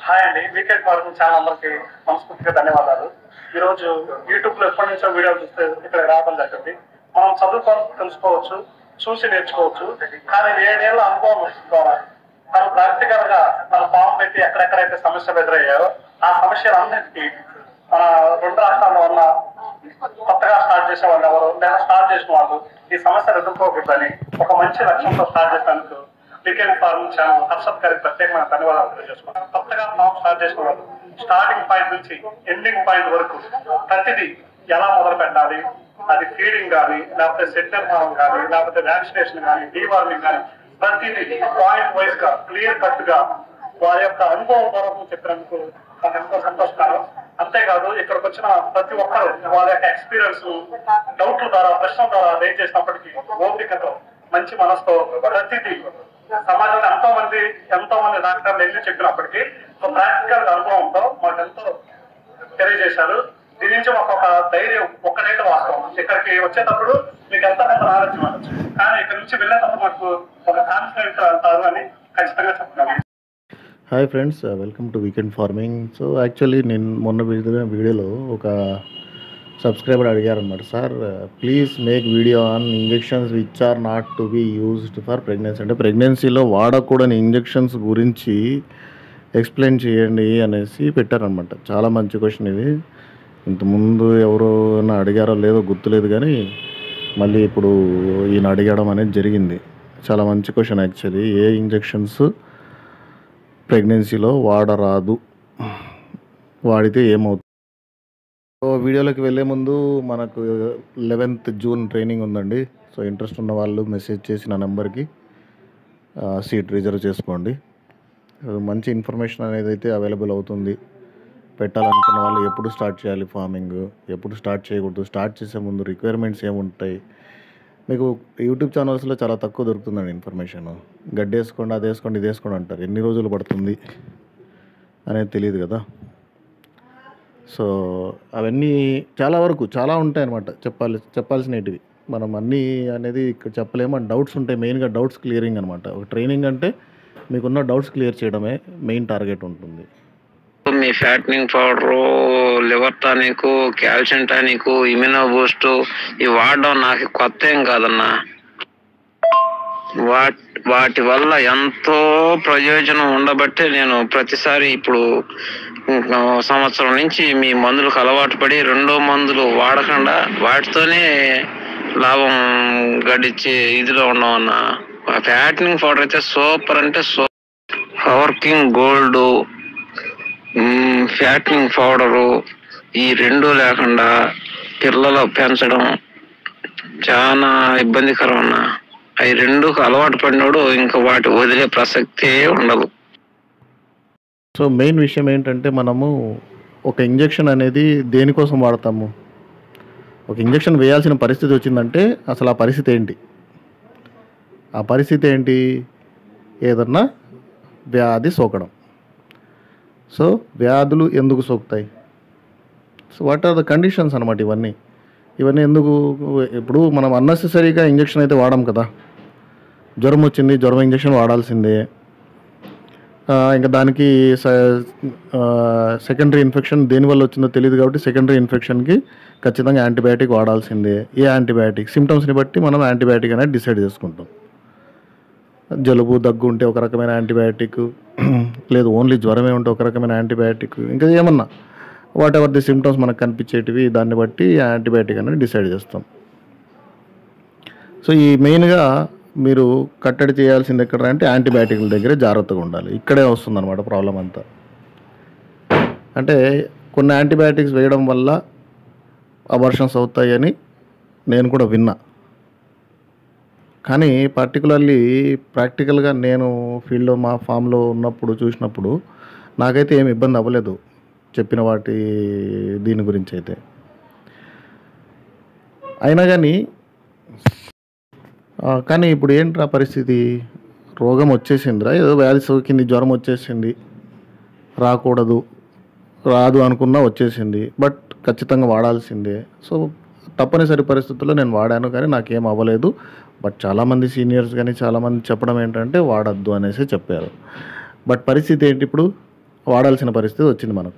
Hi అండి weekend farming channel అందరికి మనస్ఫూర్తిగా ధన్యవాదాలు ఈ రోజు యూట్యూబ్ లో ఎప్పటి నుంచో వీడియో చూస్తే ఇక్కడ రావడం జరిగింది మనం చదువుకొని తెలుసుకోవచ్చు చూసి నేర్చుకోవచ్చు కానీ ఏడేళ్ల అనుభవం ద్వారా మనం ప్రాక్టికల్ గా మన ఫామ్ పెట్టి ఎక్కడెక్కడైతే సమస్యలు ఎదురయ్యాయో ఆ సమస్యలన్నిటికీ మన రెండు రాష్ట్రాల్లో ఉన్న కొత్తగా స్టార్ట్ చేసే వాళ్ళు ఎవరు లేదా స్టార్ట్ చేసిన వాళ్ళు ఈ సమస్యలు ఎదుర్కోకూడదని ఒక మంచి లక్ష్యంతో స్టార్ట్ చేసినందుకు వీకెండ్ ఫార్మింగ్ ఛానల్ హర్షద్ గారికి ప్రత్యేకమైన ధన్యవాదాలు తెలియజేసుకున్నాను కొత్తగా ఫామ్ స్టార్ట్ చేసిన వాళ్ళు స్టార్టింగ్ పాయింట్ నుంచి ఎండింగ్ పాయింట్ వరకు ప్రతిదీ ఎలా మొదలు పెట్టాలి అది ఫీడింగ్ కానీ లేకపోతే సెంటర్ ఫార్మ్ కానీ లేకపోతే వ్యాక్సినేషన్ కానీ డీవార్మింగ్ కానీ ప్రతిదీ పాయింట్ వైజ్ గా క్లియర్ కట్ గా వారి యొక్క అనుభవపూర్వకం చెప్పినందుకు నాకు ఎంతో సంతోషకరం అంతేకాదు ఇక్కడికి వచ్చిన ప్రతి ఒక్కరు వాళ్ళ యొక్క ఎక్స్పీరియన్స్ డౌట్ల ద్వారా ప్రశ్నల ద్వారా రేజ్ చేసినప్పటికీ ఓపికతో మంచి మనసుతో ప్రతిదీ సమాజంలో ఎంతో మంది ఎంతో మంది డాక్టర్లు వెళ్ళి చెప్పినప్పటికీ ఒక ప్రాక్టికల్ అనుభవంతో మాకు ఎంతో తెలియజేశారు దీని నుంచి ఒక్కొక్క ధైర్యం ఒక్కటైతే వాస్తవం ఇక్కడికి వచ్చేటప్పుడు మీకు ఎంత కొంత నాలెడ్జ్ ఇవ్వచ్చు కానీ ఇక్కడ నుంచి వెళ్ళేటప్పుడు మాకు ఒక కాన్ఫిడెంట్ వెళ్తారు అని ఖచ్చితంగా చెప్తున్నాను hi friends welcome to weekend farming so actually నేను మొన్న వీడియో వీడియోలో ఒక సబ్స్క్రైబర్ అడిగారు అనమాట sir please make video on injections which are not to be used for pregnancy అంటే ప్రెగ్నెన్సీలో వాడకూడని ఇంజెక్షన్స్ గురించి ఎక్స్ప్లెయిన్ చేయండి అనేసి పెట్టారనమాట చాలా మంచి క్వశ్చన్ ఇది ఇంతకుముందు ఎవరు అడిగారో లేదో గుర్తులేదు కానీ మళ్ళీ ఇప్పుడు ఈయన అడగడం అనేది జరిగింది చాలా మంచి క్వశ్చన్ యాక్చువల్లీ ఏ ఇంజెక్షన్స్ ప్రెగ్నెన్సీలో వాడరాదు వాడితే ఏమవుతుంది సో వీడియోలోకి వెళ్ళే ముందు మనకు లెవెన్త్ జూన్ ట్రైనింగ్ ఉందండి సో ఇంట్రెస్ట్ ఉన్న వాళ్ళు మెసేజ్ చేసి నా నెంబర్కి సీట్ రిజర్వ్ చేసుకోండి సో మంచి ఇన్ఫర్మేషన్ అనేది అయితే అవైలబుల్ అవుతుంది పెట్టాలనుకున్న వాళ్ళు ఎప్పుడు స్టార్ట్ చేయాలి ఫార్మింగ్ ఎప్పుడు స్టార్ట్ చేయకూడదు స్టార్ట్ చేసే ముందు రిక్వైర్మెంట్స్ ఏముంటాయి మీకు యూట్యూబ్ ఛానల్స్లో చాలా తక్కువ దొరుకుతుందండి ఇన్ఫర్మేషన్ గడ్డి వేసుకోండి అది వేసుకోండి ఇది వేసుకోండి అంటారు ఎన్ని రోజులు పడుతుంది అనేది తెలియదు కదా సో అవన్నీ చాలా వరకు చాలా ఉంటాయి అనమాట చెప్పాలి చెప్పాల్సినవి మనం అన్నీ అనేది ఇక్కడ చెప్పలేము డౌట్స్ ఉంటాయి మెయిన్గా డౌట్స్ క్లియరింగ్ అనమాట ఒక ట్రైనింగ్ అంటే మీకున్న డౌట్స్ క్లియర్ చేయడమే మెయిన్ టార్గెట్ ఉంటుంది మీ fattening powder liver tonic calcium tonic immuno boost ఇవి వాడడం నాకు కొత్త ఏం కాదన్నా వాట్ వాటి వల్ల ఎంతో ప్రయోజనం ఉండబట్టే నేను ప్రతిసారి ఇప్పుడు ఇంకా సంవత్సరం నుంచి మీ మందులకు అలవాటు పడి రెండో మందులు వాడకుండా వాటితోనే లాభం గడిచే ఇదిలో ఉన్నాం అన్న ఫ్యాట్నింగ్ పౌడర్ అయితే సూపర్ అంటే super working gold fattening powder ఈ రెండు లేకుండా పిల్లలు పెంచడం చాలా ఇబ్బందికరం అన్న అవి రెండుకు అలవాటు పడినోడు ఇంకా వాటి వదిలే ప్రసక్తే ఉండదు సో మెయిన్ విషయం ఏంటంటే మనము ఒక ఇంజెక్షన్ అనేది దేనికోసం వాడతాము ఒక ఇంజెక్షన్ వేయాల్సిన పరిస్థితి వచ్చిందంటే అసలు ఆ పరిస్థితి ఏంటి ఆ పరిస్థితి ఏంటి ఏదన్నా వ్యాధి సోకడం సో వ్యాధులు ఎందుకు సోకుతాయి so what are the conditions అనమాట ఇవన్నీ ఇవన్నీ ఎందుకు ఇప్పుడు మనం అన్నెసెసరీగా ఇంజెక్షన్ అయితే వాడాం కదా జ్వరం వచ్చింది జ్వరం ఇంజెక్షన్ వాడాల్సిందే ఆ, ఇంకా దానికి సెకండరీ ఇన్ఫెక్షన్ దేనివల్ల వచ్చిందో తెలియదు కాబట్టి సెకండరీ ఇన్ఫెక్షన్కి ఖచ్చితంగా యాంటీబయాటిక్ వాడాల్సిందే ఏ యాంటీబయాటిక్ సిమ్టమ్స్ని బట్టి మనం యాంటీబయాటిక్ అనేది డిసైడ్ చేసుకుంటాం జలుబు దగ్గు ఉంటే ఒక రకమైన యాంటీబయాటిక్ లేదు ఓన్లీ జ్వరమే ఉంటే ఒక రకమైన యాంటీబయాటిక్ ఇంకా ఏమన్నా వాట్ ఎవర్ ది సిమ్టమ్స్ మనకు కనిపించేటివి దాన్ని బట్టి యాంటీబయాటిక్ అనేది డిసైడ్ చేస్తాం సో ఈ మెయిన్గా మీరు కట్టడి చేయాల్సింది ఎక్కడ అంటే యాంటీబయాటిక్ల దగ్గర జాగ్రత్తగా ఉండాలి ఇక్కడే వస్తుంది అనమాట ప్రాబ్లం అంతా అంటే కొన్ని యాంటీబయాటిక్స్ వేయడం వల్ల అబర్షన్స్ అవుతాయని నేను కూడా విన్నా కానీ పర్టికులర్లీ ప్రాక్టికల్గా నేను ఫీల్డ్లో మా ఫామ్లో ఉన్నప్పుడు చూసినప్పుడు నాకైతే ఏమి ఇబ్బంది అవ్వలేదు చెప్పిన వాటి దీని గురించి అయితే అయినా కానీ ఆ, కానీ ఇప్పుడు ఏంట్రా పరిస్థితి రోగం వచ్చేసిందిరా ఏదో వ్యాధి సోకింది జ్వరం వచ్చేసింది రాకూడదు రాదు అనుకున్నా వచ్చేసింది బట్ ఖచ్చితంగా వాడాల్సిందే సో తప్పనిసరి పరిస్థితుల్లో నేను వాడాను కానీ నాకేం అవ్వలేదు బట్ చాలామంది సీనియర్స్ కానీ చాలామంది చెప్పడం ఏంటంటే వాడద్దు అనేసి చెప్పారు బట్ పరిస్థితి ఏంటి ఇప్పుడు వాడాల్సిన పరిస్థితి వచ్చింది మనకు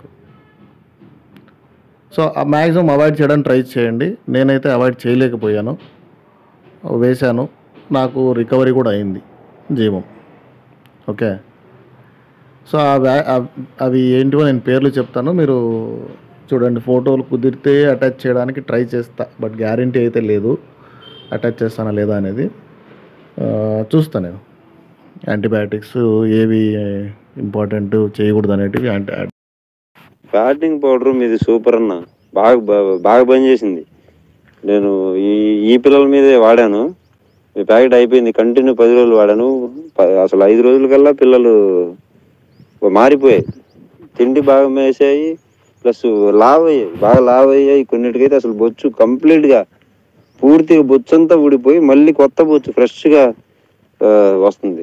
సో ఆ మ్యాక్సిమం అవాయిడ్ చేయడానికి ట్రై చేయండి నేనైతే అవాయిడ్ చేయలేకపోయాను వేశాను నాకు రికవరీ కూడా అయింది జీవం ఓకే సో ఆ వ్యా ఆ- అవి ఏంటివో నేను పేర్లు చెప్తాను మీరు చూడండి ఫోటోలు కుదిరితే అటాచ్ చేయడానికి ట్రై చేస్తా బట్ గ్యారంటీ అయితే లేదు అటాచ్ చేస్తానా లేదా అనేది ఆ, చూస్తా నేను యాంటీబయాటిక్స్ ఏవి ఇంపార్టెంట్ చేయకూడదు అనేటివి యాంటీ ఫ్యాటింగ్ పౌడర్ మీది సూపర్ అన్న బాగా బా- బాగా పనిచేసింది నేను ఈ ఈ పిల్లల మీదే వాడాను మీ ప్యాకెట్ అయిపోయింది కంటిన్యూ పది రోజులు వాడాను ప- అసలు ఐదు రోజుల కల్లా పిల్లలు మారిపోయాయి తిండి బాగా మేసాయి ప్లస్ లావ్ అయ్యాయి బాగా లావ్ అయ్యాయి కొన్నిటికైతే అసలు బొచ్చు కంప్లీట్గా పూర్తిగా బొచ్చు అంతా ఊడిపోయి మళ్ళీ కొత్త బొచ్చు ఫ్రెష్గా వస్తుంది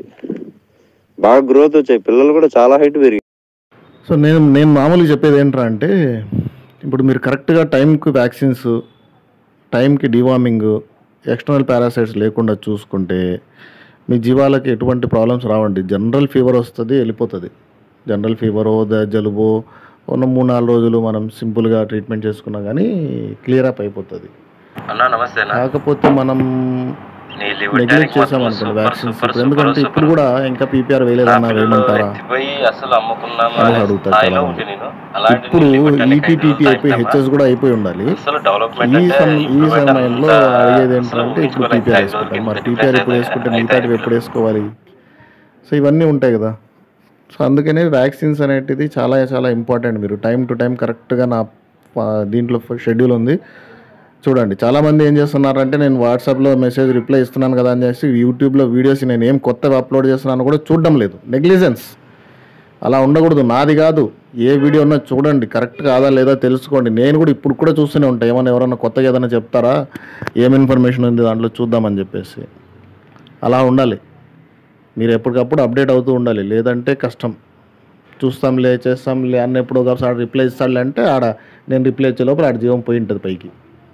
బాగా గ్రోత్ వచ్చాయి పిల్లలు కూడా చాలా హైట్ పెరిగి సో నేను నేను మామూలుగా చెప్పేది ఏంట్రా అంటే ఇప్పుడు మీరు కరెక్ట్గా టైంకి వ్యాక్సిన్స్ టైంకి డివార్మింగ్ ఎక్స్టర్నల్ పారాసైట్స్ లేకుండా చూసుకుంటే మీ జీవాలకి ఎటువంటి ప్రాబ్లమ్స్ రావండి జనరల్ ఫీవర్ వస్తుంది వెళ్ళిపోతుంది జనరల్ ఫీవరో ద- జలుబో ఉన్న మూడు నాలుగు రోజులు మనం సింపుల్గా ట్రీట్మెంట్ చేసుకున్నా కానీ క్లియర్ అప్ అయిపోతుంది అన్నా నమస్తే అన్న కాకపోతే మనం నీ లివ్ నెగ్లెక్ట్ ట్యాంక్ చేసాం మొత్తం అనుకోండి సూపర్ వ్యాక్సిన్స్ సూపర్ ఇప్పుడు సూపర్ ఎందుకంటే ఇప్పుడు సూపర్ కూడా ఇంకా పీపీఆర్ నా వేయలేదన్నా పిల్లలు వేయమంటారా ఎత్తిపోయి అసలు అమ్ముకున్నామా అని అనే అడుగుతారు స్థాయిలో చాలా ఉంది నేను అలాంటి ఇప్పుడు నీ liver tonic ఐదు ఈపీటీటీ రోజులు అయిపోయి తాగినామా? హెచ్ఎస్ కూడా అయిపోయి ఉండాలి అసలు డెవలప్మెంట్ ఈ అంటే సమ ఈ improvement సమయంలో అంతా అడిగేది అసలు ఏంటంటే ఇప్పుడు ఊహించుకోలేక పీపీఆర్ ఐదు వేసుకుంటాం రోజులకి మరి ఇంత పీపీఆర్ ఇప్పుడు difference వేసుకుంటే అయితే మిగతాది అయితే ఎప్పుడు వేసుకోవాలి సో ఇవన్నీ ఉంటాయి కదా సో అందుకనే వ్యాక్సిన్స్ అనేటిది చాలా చాలా ఇంపార్టెంట్ మీరు టైం టు టైం కరెక్ట్గా నా ఆ, దీంట్లో షెడ్యూల్ ఉంది చూడండి చాలామంది ఏం చేస్తున్నారంటే నేను వాట్సాప్లో మెసేజ్ రిప్లై ఇస్తున్నాను కదా అని చేసి యూట్యూబ్లో వీడియోస్ నేను ఏం కొత్తగా అప్లోడ్ చేస్తున్నాను కూడా చూడడం లేదు నెగ్లిజెన్స్ అలా ఉండకూడదు నాది కాదు ఏ వీడియో ఉన్నా చూడండి కరెక్ట్ కాదా లేదా తెలుసుకోండి నేను కూడా ఇప్పుడు కూడా చూస్తూనే ఉంటాను ఏమన్నా ఎవరన్నా కొత్తగా ఏదైనా చెప్తారా ఏం ఇన్ఫర్మేషన్ ఉంది దాంట్లో చూద్దామని చెప్పేసి అలా ఉండాలి మీరు ఎప్పటికప్పుడు అప్డేట్ అవుతూ ఉండాలి లేదంటే కష్టం చూస్తాంలే చేస్తాంలే అన్న ఎప్పుడు ఒకసారి రిప్లై ఇస్తాడులే అంటే ఆడ నేను రిప్లై ఇచ్చే లోపల ఆడ జీవం పోయి ఉంటుంది పైకి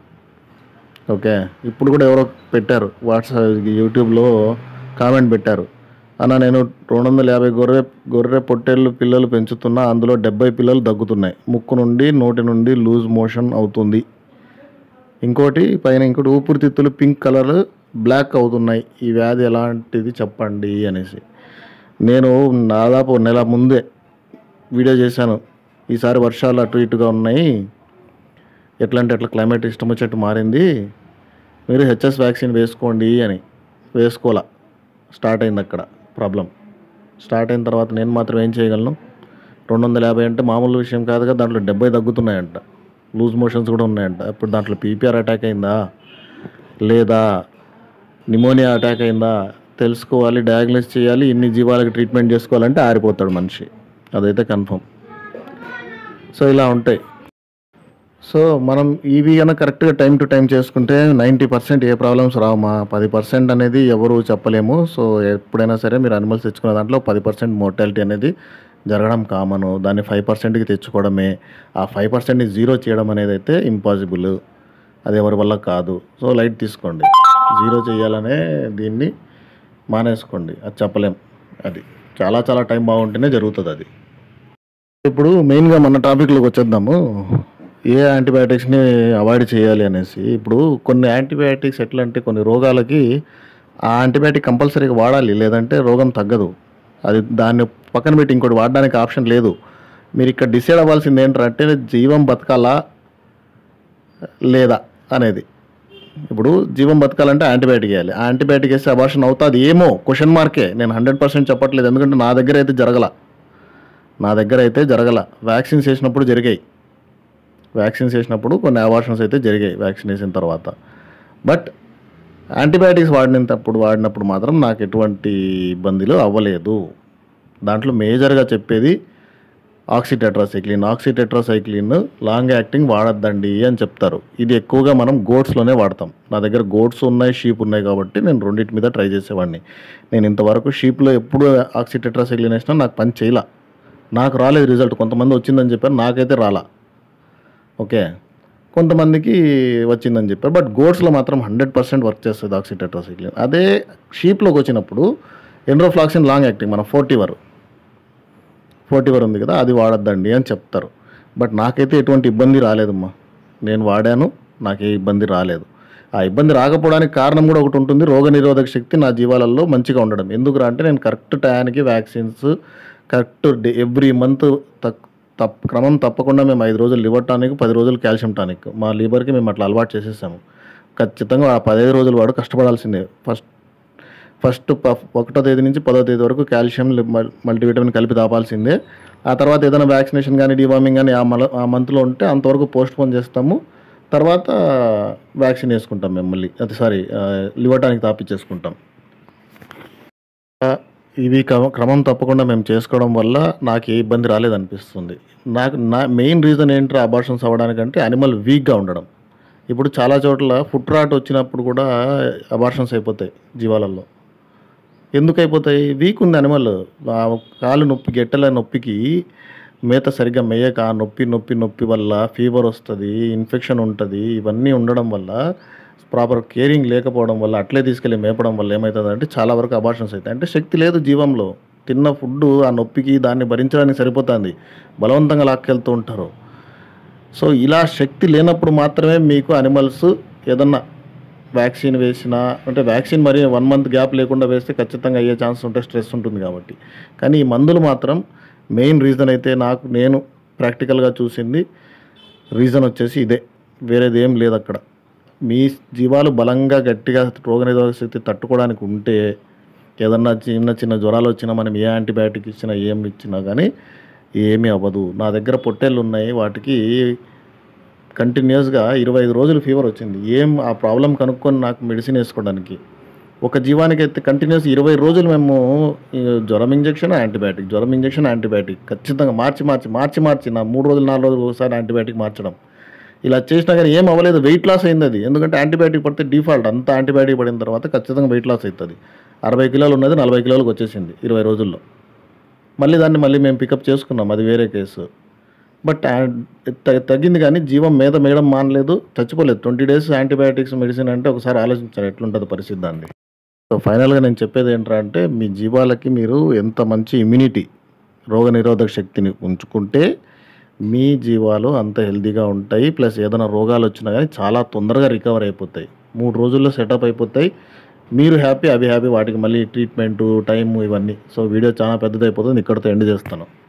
ఓకే ఇప్పుడు కూడా ఎవరో పెట్టారు వాట్సాప్ యూట్యూబ్లో కామెంట్ పెట్టారు అన్న నేను రెండు వందల యాభై గొర్రె గొర్రె పొట్టేళ్ళు పిల్లలు పెంచుతున్నా అందులో డెబ్బై పిల్లలు దగ్గుతున్నాయి ముక్కు నుండి నోటి నుండి లూజ్ మోషన్ అవుతుంది ఇంకోటి పైన ఇంకోటి ఊపిరితిత్తులు పింక్ కలర్ బ్లాక్ అవుతున్నాయి ఈ వ్యాధి ఎలాంటిది చెప్పండి అనేసి నేను దాదాపు నెల ముందే వీడియో చేశాను ఈసారి వర్షాలు అటు ఇటుగా ఉన్నాయి ఎట్లా అంటే ఎట్లా క్లైమేట్ ఇష్టం వచ్చేట్టు మారింది మీరు హెచ్ఎస్ వ్యాక్సిన్ వేసుకోండి అని వేసుకోవాలా స్టార్ట్ అయింది అక్కడ ప్రాబ్లం స్టార్ట్ అయిన తర్వాత నేను మాత్రం ఏం చేయగలను రెండు వందల యాభై అంటే మామూలు విషయం కాదు కదా దాంట్లో డెబ్బై తగ్గుతున్నాయంట లూజ్ మోషన్స్ కూడా ఉన్నాయంట ఇప్పుడు దాంట్లో పీపీఆర్ అటాక్ అయిందా లేదా నిమోనియా అటాక్ అయిందా తెలుసుకోవాలి డయాగ్నోస్ చేయాలి ఇన్ని జీవాలకు ట్రీట్మెంట్ చేసుకోవాలంటే ఆరిపోతాడు మనిషి అదైతే కన్ఫర్మ్ సో ఇలా ఉంటాయి సో మనం ఇవి కనుక కరెక్ట్గా టైం టు టైం చేసుకుంటే నైంటీ పర్సెంట్ ఏ ప్రాబ్లమ్స్ రావు మా పది పర్సెంట్ అనేది ఎవరు చెప్పలేము సో ఎప్పుడైనా సరే మీరు అనిమల్స్ తెచ్చుకున్న దాంట్లో పది పర్సెంట్ మోర్టాలిటీ అనేది జరగడం కామను దాన్ని ఫైవ్ పర్సెంట్కి తెచ్చుకోవడమే ఆ ఫైవ్ పర్సెంట్ని జీరో చేయడం అనేది అయితే ఇంపాసిబుల్ అది ఎవరి వల్ల కాదు సో లైట్ తీసుకోండి జీరో చేయాలనే దీన్ని మానేసుకోండి అది చెప్పలేం అది చాలా చాలా టైం బాగుంటేనే జరుగుతుంది అది ఇప్పుడు మెయిన్గా మన టాపిక్లోకి వచ్చేద్దాము ఏ యాంటీబయాటిక్స్ని అవాయిడ్ చేయాలి అనేసి ఇప్పుడు కొన్ని యాంటీబయాటిక్స్ ఎట్లా అంటే కొన్ని రోగాలకి ఆ యాంటీబయాటిక్ కంపల్సరీగా వాడాలి లేదంటే రోగం తగ్గదు అది దాన్ని పక్కన పెట్టి ఇంకోటి వాడడానికి ఆప్షన్ లేదు మీరు ఇక్కడ డిసైడ్ అవ్వాల్సింది ఏంటంటే జీవం బతకాలా లేదా అనేది ఇప్పుడు జీవం బతకాలంటే యాంటీబయాటిక్ వేయాలి ఆ యాంటీబయాటిక్ వేస్తే అబార్షన్ అవుతుంది ఏమో క్వశ్చన్ మార్కే నేను హండ్రెడ్ పర్సెంట్ చెప్పట్లేదు ఎందుకంటే నా దగ్గర అయితే జరగల నా దగ్గర అయితే జరగల వ్యాక్సిన్స్ వేసినప్పుడు జరిగాయి వ్యాక్సిన్స్ వేసినప్పుడు కొన్ని అబార్షన్స్ అయితే జరిగాయి వ్యాక్సిన్ వేసిన తర్వాత బట్ యాంటీబయాటిక్స్ వాడినప్పుడు వాడినప్పుడు మాత్రం నాకు ఎటువంటి ఇబ్బందులు అవ్వలేదు దాంట్లో మేజర్గా చెప్పేది ఆక్సిటెట్రాసైక్లిన్ ఆక్సిటెట్రాసైక్లిన్ లాంగ్ యాక్టింగ్ వాడద్దండి అని చెప్తారు ఇది ఎక్కువగా మనం గోడ్స్లోనే వాడతాం నా దగ్గర గోడ్స్ ఉన్నాయి షీప్ ఉన్నాయి కాబట్టి నేను రెండింటి మీద ట్రై చేసేవాడిని నేను ఇంతవరకు షీప్లో ఎప్పుడు ఆక్సిటెట్రాసైక్లిన్ వేసినా నాకు పని చేయలా నాకు రాలేదు రిజల్ట్ కొంతమంది వచ్చిందని చెప్పారు నాకైతే రాలా ఓకే కొంతమందికి వచ్చిందని చెప్పారు బట్ గోడ్స్లో మాత్రం హండ్రెడ్ పర్సెంట్ వర్క్ చేస్తుంది ఆక్సిటెట్రాసైక్లిన్ అదే షీప్లోకి వచ్చినప్పుడు ఎండ్రోఫ్లాక్సిన్ లాంగ్ యాక్టింగ్ మన ఫోర్టీ వర్ ఫోర్టీవర్ ఉంది కదా అది వాడద్దండి అని చెప్తారు బట్ నాకైతే ఎటువంటి ఇబ్బంది రాలేదమ్మా నేను వాడాను నాకు ఏ ఇబ్బంది రాలేదు ఆ ఇబ్బంది రాకపోవడానికి కారణం కూడా ఒకటి ఉంటుంది రోగ నిరోధక శక్తి నా జీవాలలో మంచిగా ఉండడం ఎందుకు అంటే నేను కరెక్ట్ టయానికి వ్యాక్సిన్స్ కరెక్ట్ ఎవ్రీ మంత్ తక్ తప్ క్రమం తప్పకుండా మేము ఐదు రోజులు లివర్ టానిక్ పది రోజులు కాల్షియం టానిక్ మా లివర్కి మేము అట్లా అలవాటు చేసేసాము ఖచ్చితంగా ఆ పదహైదు రోజులు వాడు కష్టపడాల్సిందే ఫస్ట్ ఫస్ట్ ప- ఒకటో తేదీ నుంచి పదో తేదీ వరకు కాల్షియం లి- మల్- మల్టీవిటమిన్ కలిపి తాపాల్సిందే ఆ తర్వాత ఏదైనా వ్యాక్సినేషన్ కానీ డివార్మింగ్ కానీ ఆ మల ఆ మంత్లో ఉంటే అంతవరకు పోస్ట్ పోన్ చేస్తాము తర్వాత వ్యాక్సిన్ వేసుకుంటాం మేము మళ్ళీ అది సారీ లివర్ టానిక్ తాపిచ్చేసుకుంటాం ఆ, ఇవి క్రమ- క్రమం తప్పకుండా మేము చేసుకోవడం వల్ల నాకు ఏ ఇబ్బంది రాలేదనిపిస్తుంది నాకు నా మెయిన్ రీజన్ ఏంటి అబార్షన్స్ అవ్వడానికంటే అనిమల్ వీక్గా ఉండడం ఇప్పుడు చాలా చోట్ల ఫుట్ రాట్ వచ్చినప్పుడు కూడా అబార్షన్స్ అయిపోతాయి జీవాలలో ఎందుకు అయిపోతాయి వీక్ ఉంది అనిమల్ ఆ కాలు నొప్పి గెట్టెల నొప్పికి మేత సరిగ్గా మేయక ఆ నొప్పి నొప్పి నొప్పి వల్ల ఫీవర్ వస్తుంది ఇన్ఫెక్షన్ ఉంటుంది ఇవన్నీ ఉండడం వల్ల ప్రాపర్ కేరింగ్ లేకపోవడం వల్ల అట్లే తీసుకెళ్ళి మేపడం వల్ల ఏమవుతుంది అంటే చాలా వరకు అబార్షన్స్ అవుతాయి అంటే శక్తి లేదు జీవంలో తిన్న ఫుడ్ ఆ నొప్పికి దాన్ని భరించడానికి సరిపోతుంది బలవంతంగా లాక్కెళ్తూ ఉంటారు సో ఇలా శక్తి లేనప్పుడు మాత్రమే మీకు అనిమల్స్ ఏదన్నా వ్యాక్సిన్ వేసినా అంటే వ్యాక్సిన్ మరి వన్ మంత్ గ్యాప్ లేకుండా వేస్తే ఖచ్చితంగా అయ్యే ఛాన్స్ ఉంటే స్ట్రెస్ ఉంటుంది కాబట్టి కానీ ఈ మందులు మాత్రం మెయిన్ రీజన్ అయితే నాకు నేను ప్రాక్టికల్గా చూసింది రీజన్ వచ్చేసి ఇదే వేరేది ఏం లేదు అక్కడ మీ జీవాలు బలంగా గట్టిగా రోగనిరోధక శక్తి తట్టుకోవడానికి ఉంటే ఏదన్నా చిన్న చిన్న జ్వరాలు వచ్చినా మనం ఏ యాంటీబయాటిక్ ఇచ్చినా ఏం ఇచ్చినా కానీ ఏమీ అవ్వదు నా దగ్గర పొట్టేళ్ళు ఉన్నాయి వాటికి కంటిన్యూస్గా ఇరవై ఐదు రోజులు ఫీవర్ వచ్చింది ఏం ఆ ప్రాబ్లం కనుక్కొని నాకు మెడిసిన్ వేసుకోవడానికి ఒక జీవానికి అయితే కంటిన్యూస్ ఇరవై రోజులు మేము ఈ జ్వరం ఇంజెక్షన్ యాంటీబయాటిక్ జ్వరం ఇంజెక్షన్ యాంటీబయాటిక్ ఖచ్చితంగా మార్చి మార్చి మార్చి మార్చి నా మూడు రోజులు నాలుగు రోజులు ఒకసారి యాంటీబయాటిక్ మార్చడం ఇలా చేసినా కానీ ఏం అవ్వలేదు వెయిట్ లాస్ అయింది అది ఎందుకంటే యాంటీబయాటిక్ పడితే డిఫాల్ట్ అంతా యాంటీబయాటిక్ పడిన తర్వాత ఖచ్చితంగా వెయిట్ లాస్ అవుతుంది అరవై కిలోలు ఉన్నది నలభై కిలోలకు వచ్చేసింది ఇరవై రోజుల్లో మళ్ళీ దాన్ని మళ్ళీ మేము పికప్ చేసుకున్నాం అది వేరే కేసు బట్ ఆ- త- తగ్గింది కానీ జీవం మీద మేయడం మానలేదు చచ్చిపోలేదు ట్వంటీ డేస్ యాంటీబయాటిక్స్ మెడిసిన్ అంటే ఒకసారి ఆలోచించారు ఎట్లుంటుంది పరిస్థితి దాన్ని సో ఫైనల్గా నేను చెప్పేది ఏంటంటే మీ జీవాలకి మీరు ఎంత మంచి ఇమ్యూనిటీ రోగ నిరోధక శక్తిని ఉంచుకుంటే మీ జీవాలు అంత హెల్తీగా ఉంటాయి ప్లస్ ఏదైనా రోగాలు వచ్చినా కానీ చాలా తొందరగా రికవర్ అయిపోతాయి మూడు రోజుల్లో సెటప్ అయిపోతాయి మీరు హ్యాపీ అవి హ్యాపీ వాటికి మళ్ళీ ట్రీట్మెంటు టైము ఇవన్నీ సో వీడియో చాలా పెద్దదైపోతుంది ఇక్కడితో ఎండ్ చేస్తాను